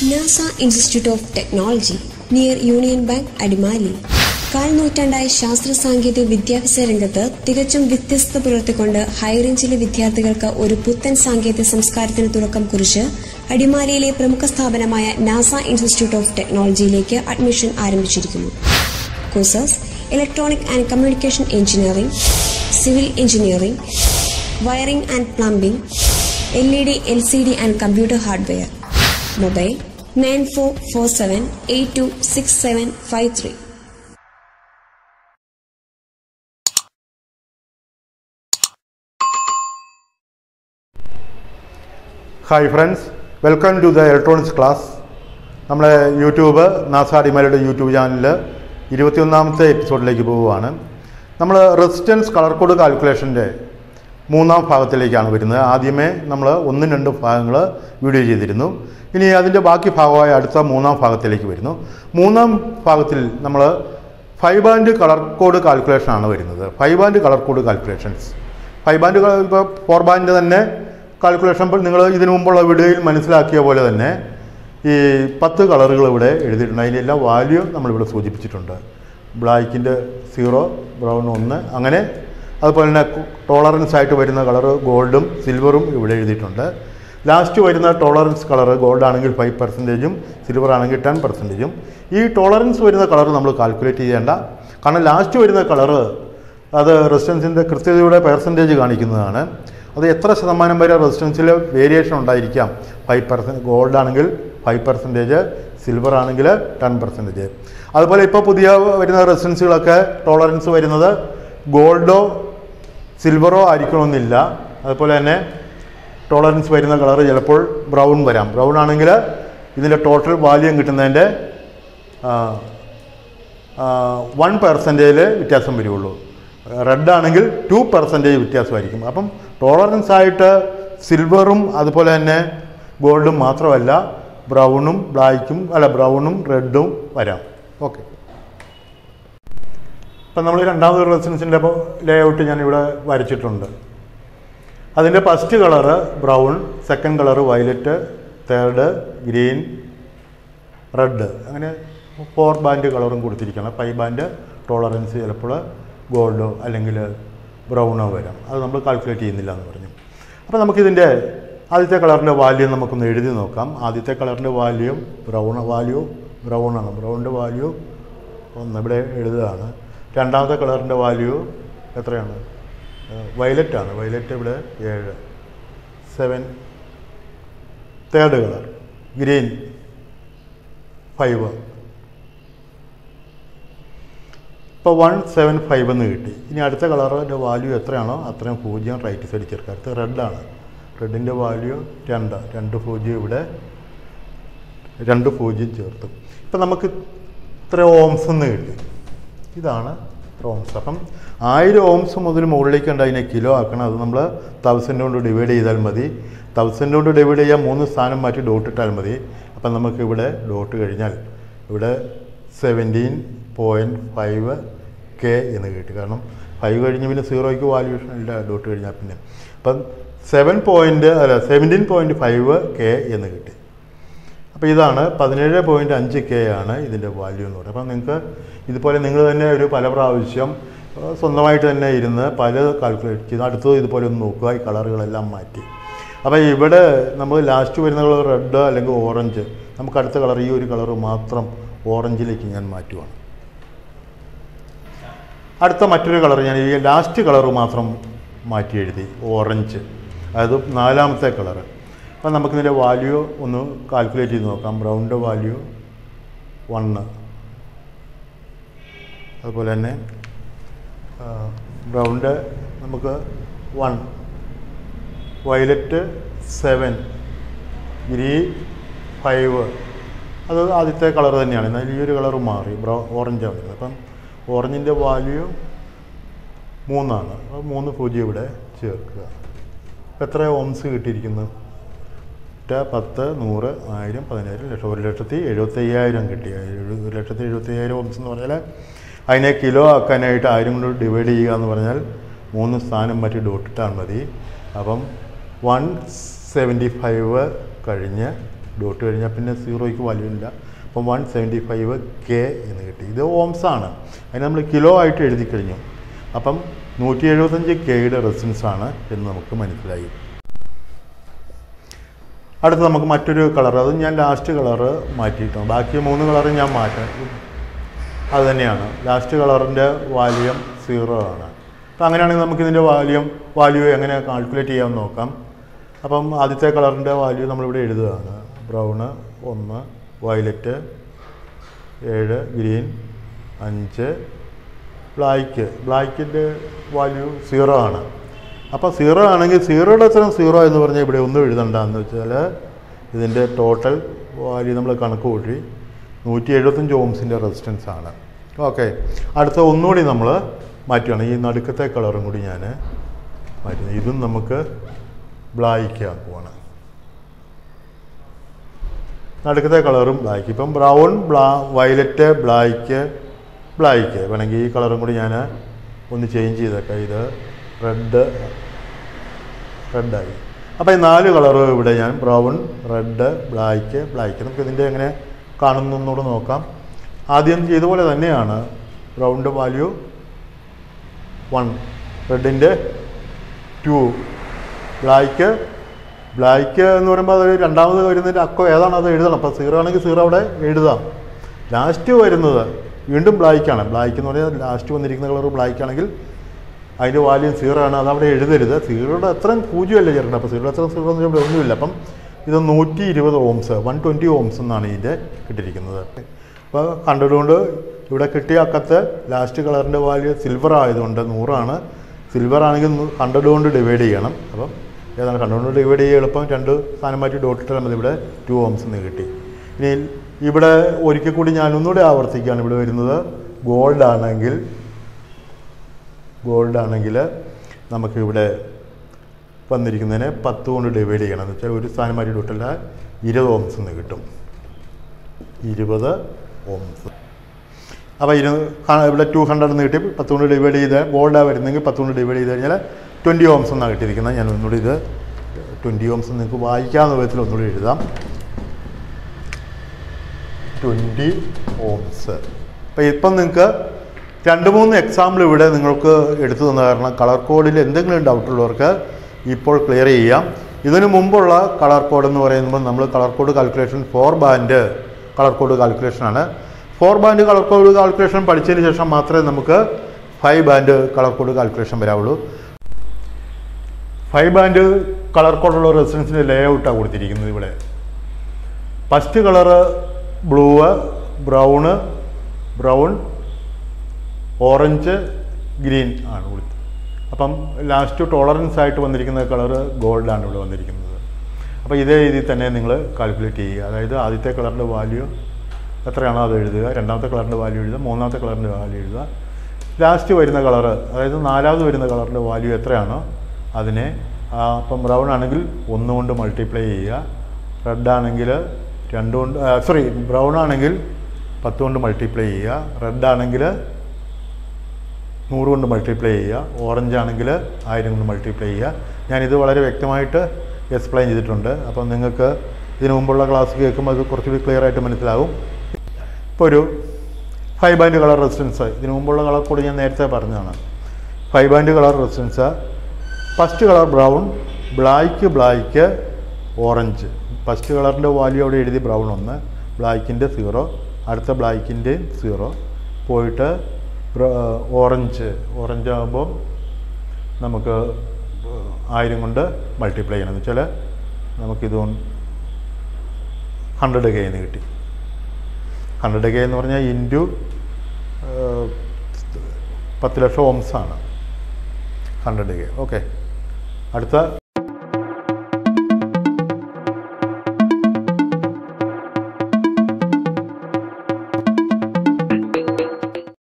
NASA Institute of Technology near Union Bank, Adimali കാൽ നൂറ്റാണ്ടായി ശാസ്ത്ര സാങ്കേതിക വിദ്യാഭ്യാസ രംഗത്ത് തികച്ചും വ്യത്യസ്തത പുലർത്തിക്കൊണ്ട് ഹൈറേഞ്ചിലെ വിദ്യാർത്ഥികൾക്ക് ഒരു പുത്തൻ സാങ്കേതിക സംസ്കാരത്തിന് തുടക്കം കുറിച്ച് അടിമാലിയിലെ പ്രമുഖ സ്ഥാപനമായ നാസ ഇൻസ്റ്റിറ്റ്യൂട്ട് ഓഫ് ടെക്നോളജിയിലേക്ക് അഡ്മിഷൻ ആരംഭിച്ചിരിക്കുന്നു courses electronic and communication engineering civil engineering wiring and plumbing L E D L C D and computer hardware mobile nine four four seven eight two six seven five three hi friends welcome to the electronics class നമ്മളെ YouTube NASA അടിമാലിയുടെ YouTube ചാനലിൽ ഇരുപത്തിയൊന്നാമത്തെ എപ്പിസോഡിലേക്ക് പോവുകയാണ് നമ്മൾ resistance colour code കാൽക്കുലേഷൻ്റെ മൂന്നാം ഭാഗത്തിലേക്കാണ് വരുന്നത് ആദ്യമേ നമ്മൾ ഒന്നും രണ്ടും ഭാഗങ്ങൾ വീഡിയോ ചെയ്തിരുന്നു ഇനി അതിൻ്റെ ബാക്കി ഭാഗമായ അടുത്ത മൂന്നാം ഭാഗത്തിലേക്ക് വരുന്നു മൂന്നാം ഭാഗത്തിൽ നമ്മൾ ഫൈവ് ബാൻഡ് കളർ കോഡ് കാൽക്കുലേഷനാണ് വരുന്നത് five band colour code calculations five band ഇപ്പോൾ ഫോർ ബാൻഡ് തന്നെ കാൽക്കുലേഷൻ നിങ്ങൾ ഇതിനു മുമ്പുള്ള വീഡിയോയിൽ മനസ്സിലാക്കിയ പോലെ തന്നെ ഈ പത്ത് കളറുകൾ ഇവിടെ എഴുതിയിട്ടുണ്ട് അതിലെല്ലാം വാല്യൂ നമ്മളിവിടെ സൂചിപ്പിച്ചിട്ടുണ്ട് ബ്ലാക്കിൻ്റെ സീറോ ബ്രൗൺ ഒന്ന് അങ്ങനെ അതുപോലെ തന്നെ ടോളറൻസ് ആയിട്ട് വരുന്ന കളറ് ഗോൾഡും സിൽവറും ഇവിടെ എഴുതിയിട്ടുണ്ട് ലാസ്റ്റ് വരുന്ന ടോളറൻസ് കളർ ഗോൾഡ് ആണെങ്കിൽ ഫൈവ് പെർസെൻറ്റേജും സിൽവർ ആണെങ്കിൽ ടെൻ പെർസെൻറ്റേജും ഈ ടോളറൻസ് വരുന്ന കളർ നമ്മൾ കാൽക്കുലേറ്റ് ചെയ്യേണ്ട കാരണം ലാസ്റ്റ് വരുന്ന കളറ് അത് റെസിസ്റ്റൻസിൻ്റെ കൃത്യതയുടെ പെർസെൻറ്റേജ് കാണിക്കുന്നതാണ് അത് എത്ര ശതമാനം വരെ റെസിസ്റ്റൻസിൽ വേരിയേഷൻ ഉണ്ടായിരിക്കാം ഫൈവ് പെർസെൻറ്റ് ഗോൾഡ് ആണെങ്കിൽ ഫൈവ് പെർസെൻറ്റേജ് സിൽവർ ആണെങ്കിൽ ടെൻ പെർസെൻറ്റേജ് അതുപോലെ ഇപ്പോൾ പുതിയ വരുന്ന റെസിസ്റ്റൻസുകളൊക്കെ ടോളറൻസ് വരുന്നത് ഗോൾഡോ സിൽവറോ ആയിരിക്കണമെന്നില്ല അതുപോലെ തന്നെ ടോളറൻസ് വരുന്ന കളർ ചിലപ്പോൾ ബ്രൗൺ വരാം ബ്രൗൺ ആണെങ്കിൽ ഇതിൻ്റെ ടോട്ടൽ വാല്യൂം കിട്ടുന്നതിൻ്റെ വൺ പെർസെൻറ്റേജിൽ വ്യത്യാസം വരുള്ളൂ റെഡ് ആണെങ്കിൽ ടു പെർസെൻറ്റേജ് വ്യത്യാസമായിരിക്കും അപ്പം ടോളറൻസ് ആയിട്ട് സിൽവറും അതുപോലെ തന്നെ ഗോൾഡും മാത്രമല്ല ബ്രൗണും ബ്ലാക്കും അല്ല ബ്രൗണും റെഡും വരാം ഓക്കെ ഇപ്പം നമ്മൾ രണ്ടാമത് റെസിഡൻസിൻ്റെ ലേ ഔട്ട് ഞാനിവിടെ വരച്ചിട്ടുണ്ട് അതിൻ്റെ first colour brown second colour violet third green red അങ്ങനെ ഫോർ ബാൻഡ് കളറും കൊടുത്തിരിക്കണം ഫൈവ് ബാൻഡ് ടോളറൻസ് ചിലപ്പോൾ ഗോൾഡോ അല്ലെങ്കിൽ ബ്രൗണോ വരാം അത് നമ്മൾ കാൽക്കുലേറ്റ് ചെയ്യുന്നില്ല എന്ന് പറഞ്ഞു അപ്പോൾ നമുക്കിതിൻ്റെ ആദ്യത്തെ കളറിൻ്റെ വാല്യൂ നമുക്കൊന്ന് എഴുതി നോക്കാം ആദ്യത്തെ കളറിൻ്റെ വാല്യൂ ബ്രൗൺ വാല്യൂ ബ്രൗൺ ആണ് ബ്രൗണിൻ്റെ വാല്യൂ ഒന്ന് ഇവിടെ എഴുതുകയാണ് രണ്ടാമത്തെ കളറിൻ്റെ വാല്യൂ എത്രയാണ് വയലറ്റ് ആണ് വയലറ്റ് ഇവിടെ ഏഴ് seven third colour green five ഇപ്പോൾ വൺ സെവൻ ഫൈവ് എന്ന് കിട്ടി ഇനി അടുത്ത കളറിൻ്റെ വാല്യൂ എത്രയാണോ അത്രയും പൂജ്യം റൈറ്റ് സൈഡിൽ ചേർക്കുക അടുത്ത റെഡാണ് റെഡിൻ്റെ വാല്യൂ രണ്ട് രണ്ട് പൂജ്യം ഇവിടെ രണ്ട് പൂജ്യം ചേർത്തു ഇപ്പം നമുക്ക് ഇത്ര ഓംസ് എന്ന് കിട്ടി ഇതാണ് ഇത്ര ഓംസ് അപ്പം ആയിരം ഓംസ് മുതൽ മുകളിലേക്ക് ഉണ്ട് അതിനെ കിലോ ആക്കണം അത് നമ്മൾ തൗസൻഡ് കൊണ്ട് ഡിവൈഡ് ചെയ്താൽ മതി തൗസൻഡ് കൊണ്ട് ഡിവൈഡ് ചെയ്യാൻ മൂന്ന് സ്ഥാനം മാറ്റി ഡോട്ട് ഇട്ടാൽ മതി അപ്പം നമുക്ക് ഇവിടെ ഡോട്ട് കഴിഞ്ഞാൽ ഇവിടെ സെവൻറ്റീൻ പോയിൻറ്റ് ഫൈവ് കെ എന്ന് കിട്ടി കാരണം ഫൈവ് കഴിഞ്ഞ് പിന്നെ സീറോയ്ക്ക് വാല്യൂഷൻ ഇല്ല ഡോട്ട് കഴിഞ്ഞാൽ പിന്നെ അപ്പം സെവൻ പോയിൻറ്റ് അല്ല സെവൻറ്റീൻ പോയിൻറ്റ് ഫൈവ് കെ എന്ന് കിട്ടി അപ്പോൾ ഇതാണ് പതിനേഴ് പോയിൻറ്റ് അഞ്ച് കെ ആണ് ഇതിൻ്റെ വാല്യൂ എന്ന് പറയുന്നത് അപ്പം നിങ്ങൾക്ക് ഇതുപോലെ നിങ്ങൾ തന്നെ ഒരു പല പ്രാവശ്യം ഏഹ്, സ്വന്തമായിട്ട് തന്നെ ഇരുന്ന് പല കാൽക്കുലേറ്റ് ചെയ്ത് അടുത്തത് ഇതുപോലെ ഒന്ന് നോക്കുക ഈ കളറുകളെല്ലാം മാറ്റി അപ്പോൾ ഇവിടെ നമ്മൾ ലാസ്റ്റ് വരുന്ന കളർ റെഡ് അല്ലെങ്കിൽ ഓറഞ്ച് നമുക്ക് അടുത്ത കളർ ഈ ഒരു കളർ മാത്രം ഓറഞ്ചിലേക്ക് ഞാൻ മാറ്റുവാണ് അടുത്ത മറ്റൊരു കളർ ഞാൻ ഈ ലാസ്റ്റ് കളർ മാത്രം മാറ്റി എഴുതി ഓറഞ്ച് അതായത് നാലാമത്തെ കളർ അപ്പം നമുക്കിതിൻ്റെ വാല്യൂ ഒന്ന് കാൽക്കുലേറ്റ് ചെയ്ത് നോക്കാം ബ്രൗണിൻ്റെ വാല്യൂ വണ്ണ് അതുപോലെ തന്നെ ബ്രൗണിൻ്റെ നമുക്ക് one violet seven green five അത് ആദ്യത്തെ കളർ തന്നെയാണ് എന്നാൽ ഈ ഒരു കളർ മാറി ബ്രൗ ഓറഞ്ചാണ് വരുന്നത് അപ്പം ഓറഞ്ചിൻ്റെ വാല്യൂ മൂന്നാണ് അപ്പോൾ മൂന്ന് പൂജ്യം ഇവിടെ ചേർക്കുക ഇപ്പം എത്ര ഓംസ് കിട്ടിയിരിക്കുന്നു ഒറ്റ പത്ത് നൂറ് ആയിരം പതിനായിരം ലക്ഷം ഒരു ലക്ഷത്തി എഴുപത്തി അയ്യായിരം കിട്ടി എഴു- ഒരു ലക്ഷത്തി എഴുപത്തി അയ്യായിരം ഓംസ് എന്ന് പറഞ്ഞാൽ അതിനെ കിലോ ആക്കാനായിട്ട് ആയിരം കൊണ്ട് ഡിവൈഡ് ചെയ്യുക എന്ന് പറഞ്ഞാൽ മൂന്ന് സ്ഥാനം മാറ്റി ഡോട്ടിട്ടാൽ മതി അപ്പം വൺ സെവൻറ്റി ഫൈവ് കഴിഞ്ഞ് ഡോട്ട് കഴിഞ്ഞാൽ പിന്നെ സീറോയ്ക്ക് വാല്യൂ ഇല്ല അപ്പം വൺ സെവൻറ്റി ഫൈവ് കെ എന്ന് കിട്ടി ഇത് ഓംസ് ആണ് അതിന് നമ്മൾ കിലോ ആയിട്ട് എഴുതി കഴിഞ്ഞു അപ്പം നൂറ്റി എഴുപത്തഞ്ച് കെയുടെ റെസിസ്റ്റൻസ് ആണ് എന്ന് നമുക്ക് മനസ്സിലായി അടുത്ത് നമുക്ക് മറ്റൊരു കളർ അത് ഞാൻ ലാസ്റ്റ് കളറ് മാറ്റിയിട്ടുണ്ട് ബാക്കി മൂന്ന് കളറ് ഞാൻ മാറ്റാം അത് തന്നെയാണ് ലാസ്റ്റ് കളറിൻ്റെ വാല്യൂം സീറോ ആണ് അപ്പം അങ്ങനെയാണെങ്കിൽ നമുക്ക് ഇതിൻ്റെ വാല്യൂം വാല്യൂ എങ്ങനെ കാൽക്കുലേറ്റ് ചെയ്യാമെന്ന് നോക്കാം അപ്പം ആദ്യത്തെ കളറിൻ്റെ വാല്യൂ നമ്മളിവിടെ എഴുതുകയാണ് ബ്രൗണ് ഒന്ന് വയലറ്റ് ഏഴ് ഗ്രീൻ അഞ്ച് ബ്ലാക്ക് ബ്ലാക്കിൻ്റെ വാല്യൂ സീറോ ആണ് അപ്പോൾ സീറോ ആണെങ്കിൽ സീറോയുടെ അത്രയും സീറോ എന്ന് പറഞ്ഞാൽ ഇവിടെ ഒന്നും എഴുതണ്ട എന്ന് വെച്ചാൽ ഇതിൻ്റെ ടോട്ടൽ വാല്യൂ നമ്മൾ കണക്ക് കൂട്ടി നൂറ്റി എഴുപത്തഞ്ച് ഓംസിൻ്റെ റെസിസ്റ്റൻസ് ആണ് ഓക്കെ അടുത്ത ഒന്നുകൂടി നമ്മൾ മാറ്റുകയാണ് ഈ നടുക്കത്തെ കളറും കൂടി ഞാൻ മാറ്റുന്നു ഇതും നമുക്ക് ബ്ലാക്ക് ആക്കുവാണ് നടുക്കത്തെ കളറും ബ്ലാക്ക് ഇപ്പം ബ്രൗൺ ബ്ലാ വയലറ്റ് ബ്ലാക്ക് ബ്ലാക്ക് വേണമെങ്കിൽ ഈ കളറും കൂടി ഞാൻ ഒന്ന് ചേഞ്ച് ചെയ്തേക്കാം ഇത് റെഡ് റെഡായി അപ്പോൾ ഈ നാല് കളറും ഇവിടെ ഞാൻ ബ്രൗൺ റെഡ് ബ്ലാക്ക് ബ്ലാക്ക് നമുക്ക് ഇതിൻ്റെ എങ്ങനെ കാണുന്നു എന്നൂടെ നോക്കാം ആദ്യം ചെയ്ത പോലെ തന്നെയാണ് ബ്രൗണിൻ്റെ വാല്യൂ വൺ റെഡിൻ്റെ ടു ബ്ലാക്ക് ബ്ലാക്ക് എന്ന് പറയുമ്പോൾ അത് രണ്ടാമത് വരുന്നതിൻ്റെ അക്കോ ഏതാണ് അത് എഴുതണം അപ്പോൾ സീറോ ആണെങ്കിൽ സീറോ അവിടെ എഴുതാം ലാസ്റ്റ് വരുന്നത് വീണ്ടും ബ്ലാക്കാണ് ബ്ലാക്ക് എന്ന് പറഞ്ഞാൽ ലാസ്റ്റ് വന്നിരിക്കുന്ന കളർ ബ്ലാക്ക് ആണെങ്കിൽ അതിൻ്റെ വാല്യൂ സീറോ ആണ് അത് അവിടെ എഴുതരുത് സീറോയുടെ അത്രയും പൂജ്യമല്ലേ ചേർക്കണം അപ്പോൾ സീറോ അത്രയും സീറോ എന്ന് പറയുമ്പോൾ ഒന്നുമില്ല അപ്പം ഇത് നൂറ്റി ഇരുപത് ഓംസ് വൺ ട്വൻറ്റി ഓംസ് എന്നാണ് ഇതിൻ്റെ കിട്ടിയിരിക്കുന്നത് അപ്പോൾ കണ്ടതുകൊണ്ട് ഇവിടെ കിട്ടിയ അക്കത്ത് ലാസ്റ്റ് കളറിൻ്റെ വാല്യൂ സിൽവർ ആയതുകൊണ്ട് നൂറാണ് സിൽവർ ആണെങ്കിൽ ഹൺഡ്രഡ് കൊണ്ട് ഡിവൈഡ് ചെയ്യണം അപ്പം ഏതാണ് ഹൺഡ്രഡ് കൊണ്ട് ഡിവൈഡ് ചെയ്യുക എളുപ്പം രണ്ട് സാധനം മാറ്റി ഡോട്ട് ഇട്ടാൽ മതി ഇവിടെ ടു ഓംസ് എന്ന് കിട്ടി ഇനി ഇവിടെ ഒരിക്കൽ കൂടി ഞാൻ ഒന്നുകൂടി ആവർത്തിക്കുകയാണ് ഇവിടെ വരുന്നത് ഗോൾഡ് ആണെങ്കിൽ ഗോൾഡ് ആണെങ്കിൽ നമുക്കിവിടെ വന്നിരിക്കുന്നതിനെ പത്ത് കൊണ്ട് ഡിവൈഡ് ചെയ്യണം എന്ന് വെച്ചാൽ ഒരു സ്ഥാനം മാറ്റി ഇട്ടില്ല ഇരുപത് ഓംസ് എന്ന് കിട്ടും ഇരുപത് ഓംസ് അപ്പോൾ ഇരു ക- ഇവിടെ ടു ഹൺഡ്രഡ് എന്ന് കിട്ടി പത്ത് കൊണ്ട് ഡിവൈഡ് ചെയ്ത് ഗോൾഡാണ് വരുന്നെങ്കിൽ പത്ത് കൊണ്ട് ഡിവൈഡ് ചെയ്ത് കഴിഞ്ഞാൽ ട്വൻറ്റി ഓംസ് എന്നാണ് കിട്ടിയിരിക്കുന്നത് ഞാൻ ഒന്നുകൂടി ഇത് ട്വൻറ്റി ഓംസ് നിങ്ങൾക്ക് വായിക്കാവുന്ന വിധത്തിൽ ഒന്നുകൂടി എഴുതാം ട്വൻറ്റി ഓംസ് അപ്പോൾ ഇപ്പം നിങ്ങൾക്ക് രണ്ട് മൂന്ന് എക്സാമ്പിൾ ഇവിടെ നിങ്ങൾക്ക് എടുത്തു തന്ന കാരണം കളർ കോഡിൽ എന്തെങ്കിലും ഡൗട്ട് ഉള്ളവർക്ക് ഇപ്പോൾ ക്ലിയർ ചെയ്യാം ഇതിനു മുമ്പുള്ള കളർ കോഡ് എന്ന് പറയുമ്പോൾ നമ്മൾ colour code calculation four band colour code കാൽക്കുലേഷനാണ് four band colour code calculation പഠിച്ചതിന് ശേഷം മാത്രമേ നമുക്ക് five band colour code calculation വരാവുള്ളൂ ഫൈവ് ബാൻഡ് കളർ കോഡുള്ള റെസിഡൻസിൻ്റെ ലേ ഔട്ടാണ് കൊടുത്തിരിക്കുന്നത് ഇവിടെ first colour blue brown brown orange green ആണ് കൊടുത്തത് അപ്പം ലാസ്റ്റ് ടോളറൻസ് ആയിട്ട് വന്നിരിക്കുന്ന കളറ് ഗോൾഡാണ് ഇവിടെ വന്നിരിക്കുന്നത് അപ്പോൾ ഇതേ രീതിയിൽ തന്നെ നിങ്ങൾ കാൽക്കുലേറ്റ് ചെയ്യുക അതായത് ആദ്യത്തെ കളറിൻ്റെ വാല്യൂ എത്രയാണോ അത് എഴുതുക രണ്ടാമത്തെ കളറിൻ്റെ വാല്യൂ എഴുതുക മൂന്നാമത്തെ കളറിൻ്റെ വാല്യൂ എഴുതുക ലാസ്റ്റ് വരുന്ന കളറ് അതായത് നാലാമത് വരുന്ന കളറിൻ്റെ വാല്യൂ എത്രയാണോ അതിനെ ആ, അപ്പം ബ്രൗൺ ആണെങ്കിൽ ഒന്ന് കൊണ്ട് മൾട്ടിപ്ലൈ ചെയ്യുക റെഡ് ആണെങ്കിൽ രണ്ട് കൊണ്ട് സോറി ബ്രൗൺ ആണെങ്കിൽ പത്ത് കൊണ്ട് മൾട്ടിപ്ലൈ ചെയ്യുക റെഡ് ആണെങ്കിൽ നൂറ് കൊണ്ട് മൾട്ടിപ്ലൈ ചെയ്യുക ഓറഞ്ച് ആണെങ്കിൽ ആയിരം കൊണ്ട് മൾട്ടിപ്ലൈ ചെയ്യുക ഞാനിത് വളരെ വ്യക്തമായിട്ട് എക്സ്പ്ലെയിൻ ചെയ്തിട്ടുണ്ട് അപ്പം നിങ്ങൾക്ക് ഇതിനു മുമ്പുള്ള ക്ലാസ് കേൾക്കുമ്പോൾ അത് കുറച്ചുകൂടി ക്ലിയർ ആയിട്ട് മനസ്സിലാവും ഇപ്പോൾ ഒരു ഫൈവ് ബാൻഡ് കളർ റെസിസ്റ്റൻസ് ഇതിനു മുമ്പുള്ള കളർ കൂടി ഞാൻ നേരത്തെ പറഞ്ഞതാണ് five band colour resistance first colour brown black black orange first കളറിൻ്റെ വാല്യൂ അവിടെ എഴുതി ബ്രൗൺ ഒന്ന് ബ്ലാക്കിൻ്റെ സീറോ അടുത്ത ബ്ലാക്കിൻ്റെ സീറോ പോയിട്ട് ഓറഞ്ച് ഓറഞ്ച് ആകുമ്പോൾ നമുക്ക് ആയിരം കൊണ്ട് മൾട്ടിപ്ലൈ ചെയ്യണം എന്ന് വെച്ചാൽ നമുക്കിത് ഹൺഡ്രഡ് കെ എന്ന് കിട്ടി ഹൺഡ്രഡ് കെ എന്ന് പറഞ്ഞാൽ ഇൻറ്റു പത്ത് ലക്ഷം ഓംസ് ആണ് ഹൺഡ്രഡ് കെ ഓക്കെ അടുത്ത